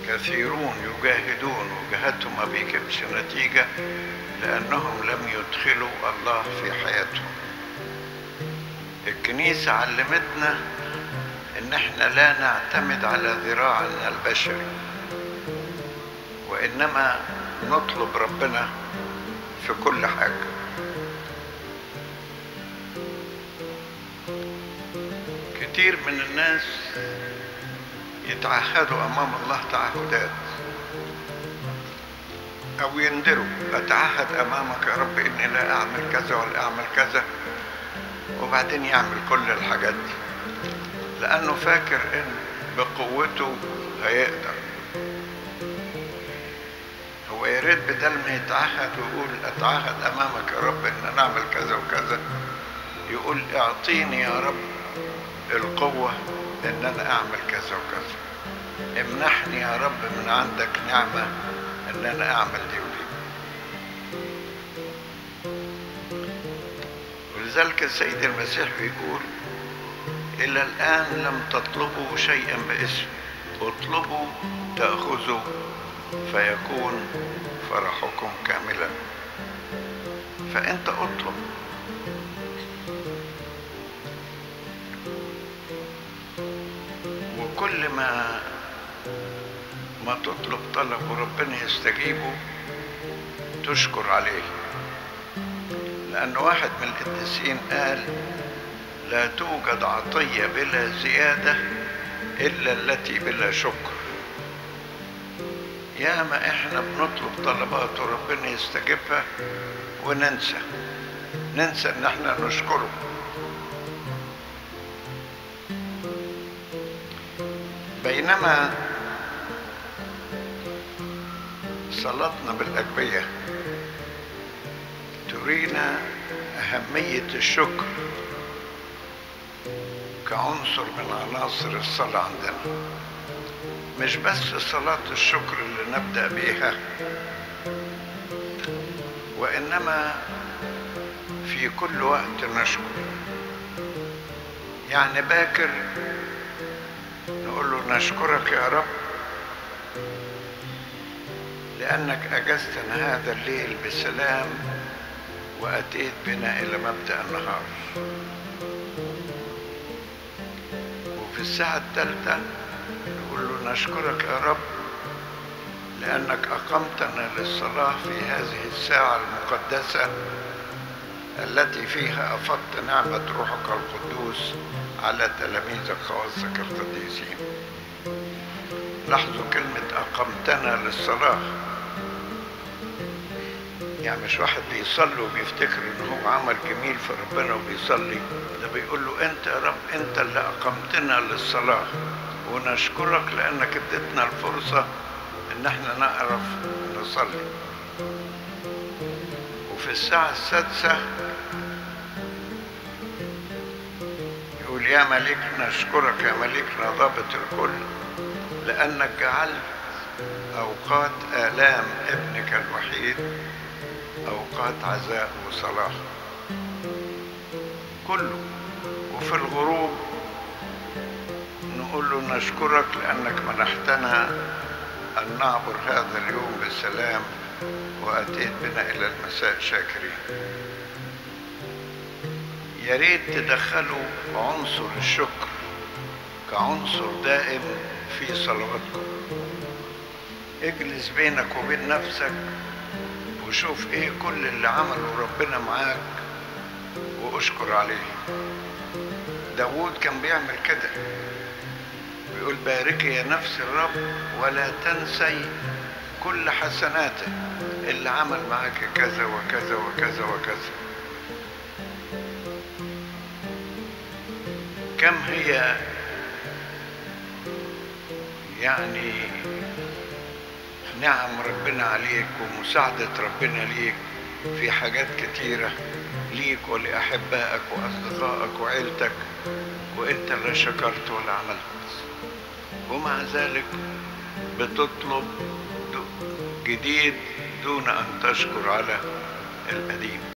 كثيرون يجاهدون وجهادهم ما بيجيبش نتيجة لأنهم لم يدخلوا الله في حياتهم الكنيسة علمتنا إن إحنا لا نعتمد على ذراعنا البشري وإنما نطلب ربنا في كل حاجة كتير من الناس يتعهدوا أمام الله تعهدات أو يندروا أتعهد أمامك يا رب إني لا أعمل كذا ولا أعمل كذا وبعدين يعمل كل الحاجات دي لأنه فاكر إن بقوته هيقدر هو يا ريت بدل ما يتعهد ويقول أتعهد أمامك يا رب إن أنا أعمل كذا وكذا يقول اعطيني يا رب القوة إن أنا أعمل كذا وكذا امنحني يا رب من عندك نعمة إن أنا أعمل دي ودي ولذلك السيد المسيح بيقول إلى الآن لم تطلبوا شيئا باسم اطلبوا تأخذوا فيكون فرحكم كاملا فأنت اطلب وكل ما ما تطلب طلب وربنا يستجيبه تشكر عليه لأن واحد من القديسين قال لا توجد عطية بلا زيادة إلا التي بلا شكر ياما احنا بنطلب طلبات وربنا يستجيبها وننسى ننسى ان احنا نشكره بينما صلاتنا بالأجبية ترينا أهمية الشكر كعنصر من عناصر الصلاة عندنا مش بس صلاة الشكر اللي نبدأ بيها وإنما في كل وقت نشكر يعني باكر نقول له نشكرك يا رب لأنك أجزتنا هذا الليل بسلام وأتيت بنا إلى مبدأ النهار وفي الساعة الثالثة نقول له نشكرك يا رب لأنك أقمتنا للصلاة في هذه الساعة المقدسة التي فيها أفضت نعمة روحك القدوس على تلاميذك خواصك القديسين لاحظوا كلمة أقمتنا للصلاة يعني مش واحد بيصلي وبيفتكر ان هو عمل جميل في ربنا وبيصلي ده بيقول له انت يا رب انت اللي اقمتنا للصلاه ونشكرك لانك اديتنا الفرصه ان احنا نعرف نصلي وفي الساعه السادسه يقول يا ملكنا نشكرك يا ملكنا ضابط الكل لانك جعلت اوقات الام ابنك الوحيد أوقات عزاء وصلاح كله وفي الغروب نقول له نشكرك لأنك منحتنا أن نعبر هذا اليوم بسلام وأتيت بنا إلى المساء شاكرين يا ريت تدخلوا عنصر الشكر كعنصر دائم في صلواتكم اجلس بينك وبين نفسك وشوف ايه كل اللي عمله ربنا معاك واشكر عليه داود كان بيعمل كده بيقول باركي يا نفس الرب ولا تنسي كل حسناته اللي عمل معاك كذا وكذا وكذا وكذا كم هي يعني نعم ربنا عليك ومساعدة ربنا ليك في حاجات كتيرة ليك ولأحبائك وأصدقائك وعيلتك وإنت لا شكرت ولا عملت ومع ذلك بتطلب جديد دون أن تشكر على القديم